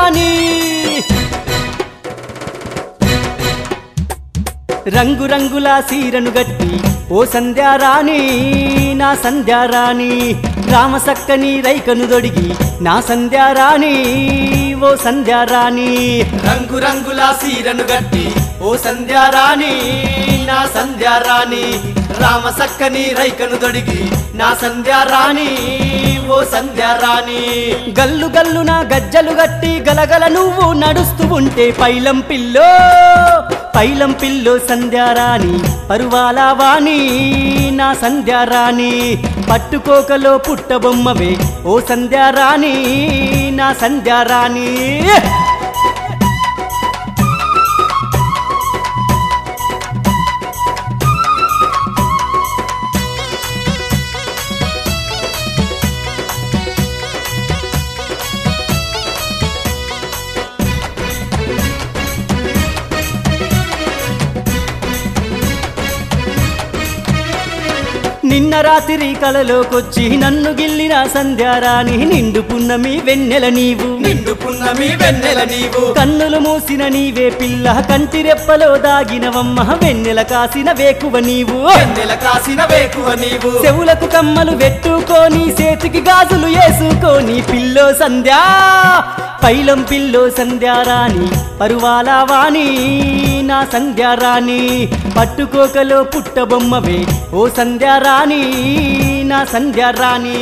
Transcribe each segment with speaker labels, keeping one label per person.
Speaker 1: సంధ్యారాణి రంగు రంగుల సీరను గట్టి ఓ సంధ్యారాణి నా సంధ్యారాణి రామసక్కని రైకను దొడిగి నా సంధ్యారాణి ఓ సంధ్యారాణి
Speaker 2: రంగు రంగుల సీరను గట్టి ఓ సంధ్యారాణి నా సంధ్యారాణి రామ సక్కని రైకను దొడిగి నా సంధ్యారాణి ఓ సంధ్యారాణి
Speaker 1: గల్లు గల్లున గజ్జలు గట్టి గలగల నువ్వు నడుస్తూ ఉంటే పైలం పిల్లో పైలం పిల్లో సంధ్యారాణి పరువాల వాణి నా సంధ్యారాణి పట్టుకోకలో పుట్టబొమ్మవే ఓ సంధ్యారాణి నా సంధ్యారాణి నిన్న రాత్రి కలలోకొచ్చి నన్ను గిల్లిన సంధ్యారాణి నిండు పున్నమి వెన్నెల నీవు
Speaker 2: నిండు పున్నమి వెన్నెల నీవు
Speaker 1: కన్నులు మూసిన నీవే పిల్ల కంటి రెప్పలో దాగినవమ్మ వెన్నెల కాసిన వేకువ నీవు
Speaker 2: వెన్నెల కాసిన వేకువ నీవు
Speaker 1: చెవులకు కమ్మలు పెట్టుకొని చేతికి గాజులు వేసుకొని పిల్లో సంధ్యా పైలం పిల్లో సంధ్యారాణి పరువాల వాణి నా సంధ్యారాణి పట్టుకోకలో పుట్టబొమ్మవే ఓ సంధ్యారాణి నా సంధ్యారాణి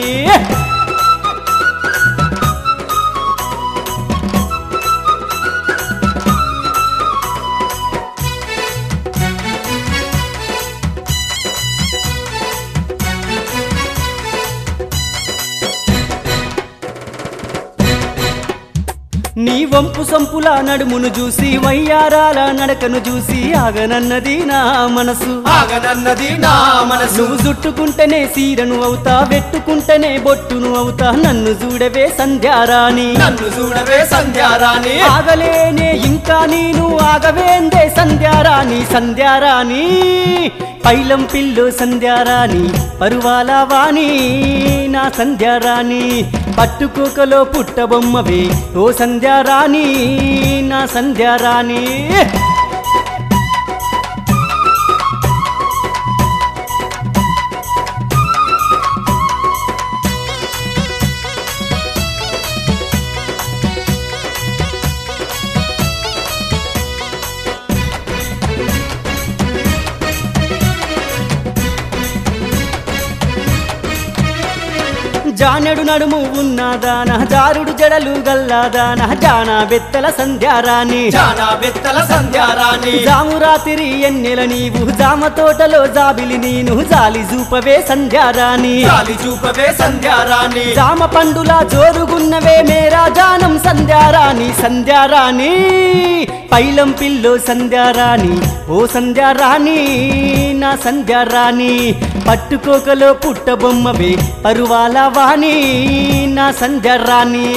Speaker 1: నీ వంపు సంపుల నడుమును చూసి వయ్యారాల నడకను చూసి ఆగనన్నది నా మనసు
Speaker 2: ఆగనన్నది నా మనసు
Speaker 1: నువ్వు చుట్టుకుంటేనే సీరను అవుతా వెట్టుకుంటేనే బొట్టును అవుతా నన్ను చూడవే సంధ్యారాణి
Speaker 2: నన్ను చూడవే సంధ్యారాణి
Speaker 1: ఆగలేనే ఇంకా నేను ఆగవేందే సంధ్యారాణి సంధ్యారాణి పైలం పిల్లు సంధ్యారాణి పరువాల వాణి నా సంధ్యారాణి పట్టుకోకలో పుట్టబొమ్మవే ఓ సంధ్యారాణి నా సంధ్యారాణి జానెడు నడుము ఉన్నదాన జారుడు జడలు గల్లాదాన జానా బెత్తల సంధ్యారాణి
Speaker 2: జానా బెత్తల సంధ్యారాణి
Speaker 1: జాము రాత్రి ఎన్నెల నీవు జామ తోటలో జాబిలి నేను జాలి చూపవే సంధ్యారాణి
Speaker 2: గాలి చూపవే సంధ్యారాణి
Speaker 1: జామ పండులా జోరుగున్నవే మేరా జానం సంధ్యారాణి సంధ్యారాణి పైలం పిల్లో సంధ్యారాణి ఓ సంధ్యారాణి నా సంధ్యారాణి పట్టుకోకలో పుట్టబొమ్మవే పరువాల వాణి నా సంధ్యారాణి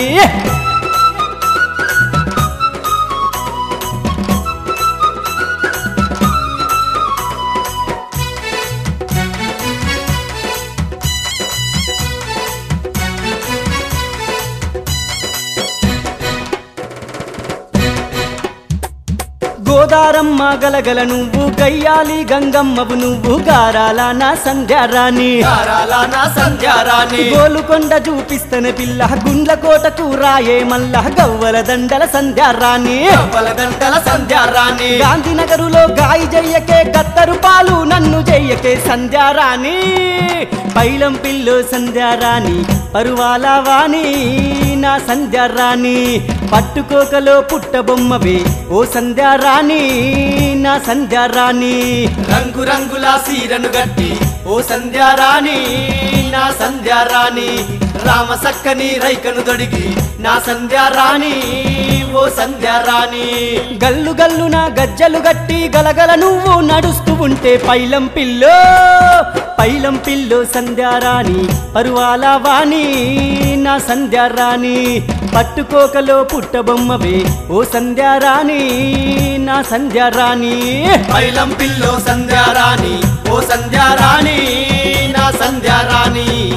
Speaker 1: గోదారమ్మ గలగల నువ్వు గయ్యాలి గంగమ్మవు నువ్వు గారాల నా సంధ్యారాణి
Speaker 2: గారాల నా సంధ్యారాణి
Speaker 1: గోలుకొండ చూపిస్తన పిల్ల గుండ్ల కోటకు రాయే మల్ల గవ్వల దండల సంధ్యారాణి
Speaker 2: కవ్వల గంటల సంధ్యారాణి
Speaker 1: గాంధీనగరులో గాయి జయ్యకే గత్తరు పాలు నన్ను జయ్యకే సంధ్యారాణి పైలం పిల్లు సంధ్యారాణి పరువాల వాణి నా సంధ్యారాణి పట్టుకోకలో పుట్టబొమ్మవే ఓ సంధ్యారాణి నా సంధ్యారాణి
Speaker 2: రంగు రంగుల సీరను గట్టి ఓ సంధ్యారాణి నా సంధ్యారాణి రామ సక్కని రైకను దొడిగి నా సంధ్యారాణి ఓ సంధ్యారాణి
Speaker 1: గల్లు గల్లున గజ్జలు గట్టి గలగల నువ్వు నడుస్తూ ఉంటే పైలం పిల్లో పైలం పిల్లో సంధ్యారాణి పరువాల వాణి నా సంధ్యారాణి పట్టుకోకలో పుట్టబొమ్మవే ఓ సంధ్యారాణి నా సంధ్యారాణి
Speaker 2: పైలం పిల్లో సంధ్యారాణి ఓ సంధ్యారాణి నా సంధ్యారాణి